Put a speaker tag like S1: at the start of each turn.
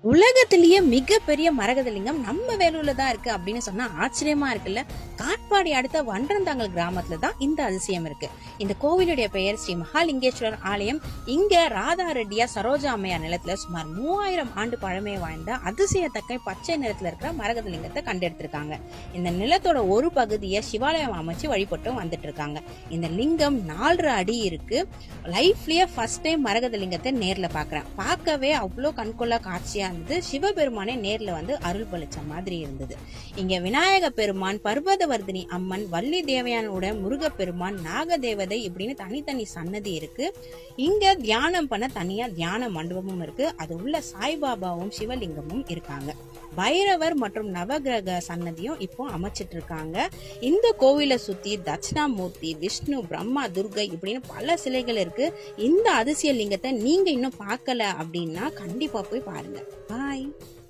S1: உலகத்திலேயே மிகப்பெரிய மரகதலிங்கம் நம்ம வேலூர்ல தான் இருக்கு அப்படின்னு சொன்னா ஆச்சரியமா இருக்குல்ல காட்பாடி அடுத்த வண்டரந்தாங்கல் கிராமத்துல தான் இந்த அதிசயம் இருக்கு இந்த கோவிலுடைய பெயர் ஸ்ரீ மகாலிங்கேஸ்வரர் ஆலயம் இங்க ராதா ரெட்டியா சரோஜா அம்மையார் நிலத்துல சுமார் மூவாயிரம் ஆண்டு பழமை வாய்ந்த அதிசயத்தக்க பச்சை நிறத்துல இருக்கிற மரகதலிங்கத்தை கண்டெடுத்திருக்காங்க இந்த நிலத்தோட ஒரு பகுதியை சிவாலயம் அமைச்சு வழிபட்டும் வந்துட்டு இருக்காங்க இந்த லிங்கம் நாலரை அடி இருக்கு லைஃப்லயே ஃபர்ஸ்ட் டைம் மரகதலிங்கத்தை நேர்ல பாக்குறேன் பார்க்கவே அவ்வளோ கண்கொள்ளா காட்சியா இருந்தது சிவபெருமானே நேர்ல வந்து அருள் பளிச்ச மாதிரி இருந்தது இங்க விநாயக பெருமான் பர்வதவர்தினி அம்மன் வள்ளி தேவையானோட முருகப்பெருமான் நாகதேவதை இப்படின்னு தனித்தனி சன்னதி இருக்கு இங்க தியானம் பண்ண தனியா தியான மண்டபமும் இருக்கு அது உள்ள சாய்பாபாவும் சிவலிங்கமும் இருக்காங்க பைரவர் மற்றும் நவகிரக சன்னதியும் இப்போ அமைச்சிட்டு இருக்காங்க இந்த கோவிலை சுத்தி தட்சிணாமூர்த்தி விஷ்ணு பிரம்மா துர்கை இப்படின்னு பல சிலைகள் இருக்கு இந்த அதிசய லிங்கத்தை நீங்க இன்னும் பார்க்கல அப்படின்னா கண்டிப்பா போய் பாருங்க பாய்